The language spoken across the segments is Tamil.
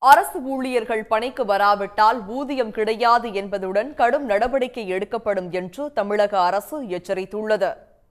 அரசு ஊழியர்கள் பணிக்கு வராவிட்டால் ஊதியம் கிடையாது என்பதுடன் கடும் நடவடிக்கை எடுக்கப்படும் என்று தமிழக அரசு எச்சரித்துள்ளது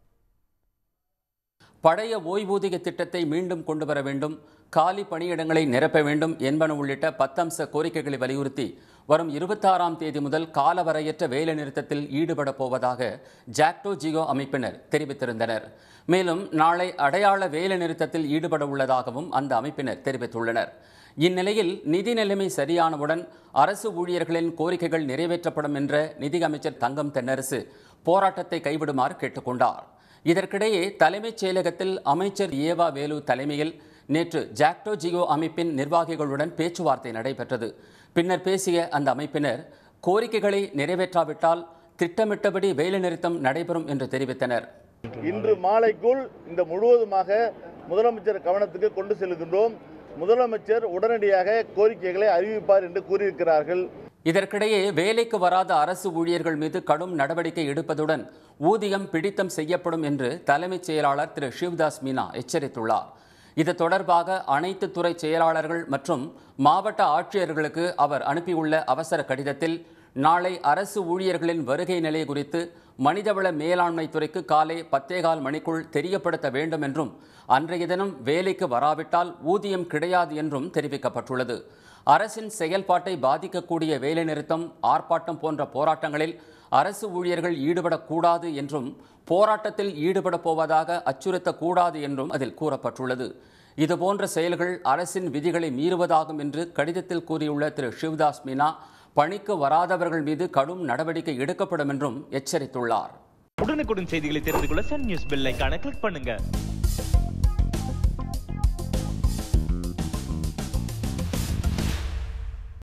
பழைய ஓய்வூதிய திட்டத்தை மீண்டும் கொண்டு வர வேண்டும் காலி பணியிடங்களை நிரப்ப வேண்டும் என்பன உள்ளிட்ட பத்தம்ச கோரிக்கைகளை வலியுறுத்தி வரும் இருபத்தாறாம் தேதி முதல் காலவரையற்ற வேலைநிறுத்தத்தில் ஈடுபட போவதாக ஜாக்டோ ஜியோ அமைப்பினர் தெரிவித்திருந்தனர் மேலும் நாளை அடையாள வேலைநிறுத்தத்தில் ஈடுபட உள்ளதாகவும் அந்த அமைப்பினர் தெரிவித்துள்ளனர் இந்நிலையில் நிதி நிலைமை சரியானவுடன் அரசு ஊழியர்களின் கோரிக்கைகள் நிறைவேற்றப்படும் என்ற நிதியமைச்சர் தங்கம் தென்னரசு போராட்டத்தை கைவிடுமாறு கேட்டுக்கொண்டார் இதற்கிடையே தலைமைச் செயலகத்தில் அமைச்சர் ஏவா வேலு தலைமையில் நேற்று ஜாக்டோ ஜியோ அமைப்பின் நிர்வாகிகளுடன் பேச்சுவார்த்தை நடைபெற்றது பின்னர் பேசிய அந்த அமைப்பினர் கோரிக்கைகளை நிறைவேற்றாவிட்டால் திட்டமிட்டபடி வேலைநிறுத்தம் நடைபெறும் என்று தெரிவித்தனர் இன்று மாலைக்குள் இந்த முழுவதுமாக முதலமைச்சர் கவனத்துக்கு கொண்டு செல்கின்றோம் முதலமைச்சர் உடனடியாக கோரிக்கைகளை அறிவிப்பார் என்று கூறியிருக்கிறார்கள் இதற்கிடையே வேலைக்கு வராத அரசு ஊழியர்கள் மீது கடும் நடவடிக்கை எடுப்பதுடன் ஊதியம் பிடித்தம் செய்யப்படும் என்று தலைமைச் செயலாளர் திரு சிவ்தாஸ் மீனா எச்சரித்துள்ளார் இது தொடர்பாக அனைத்து துறை செயலாளர்கள் மற்றும் மாவட்ட ஆட்சியர்களுக்கு அவர் அனுப்பியுள்ள அவசர கடிதத்தில் நாளை அரசு ஊழியர்களின் வருகை நிலை குறித்து மனிதவள மேலாண்மை துறைக்கு காலை பத்தேகால் மணிக்குள் தெரியப்படுத்த வேண்டும் என்றும் அன்றைய தினம் வேலைக்கு வராவிட்டால் ஊதியம் கிடையாது என்றும் தெரிவிக்கப்பட்டுள்ளது அரசின் செயல்பாட்டை பாதிக்கக்கூடிய வேலைநிறுத்தம் ஆர்ப்பாட்டம் போன்ற போராட்டங்களில் அரசு ஊழியர்கள் ஈடுபடக்கூடாது என்றும் போராட்டத்தில் ஈடுபட போவதாக அச்சுறுத்தக்கூடாது என்றும் அதில் கூறப்பட்டுள்ளது இதுபோன்ற செயல்கள் அரசின் விதிகளை மீறுவதாகும் என்று கடிதத்தில் கூறியுள்ள திரு சிவ்தாஸ் மீனா பணிக்கு வராதவர்கள் மீது கடும் நடவடிக்கை எடுக்கப்படும் என்றும் எச்சரித்துள்ளார் உடனுக்குடன் செய்திகளை தெரிந்து கொள்ள சன் நியூஸ் பெல் ஐகானை கிளிக் பண்ணுங்க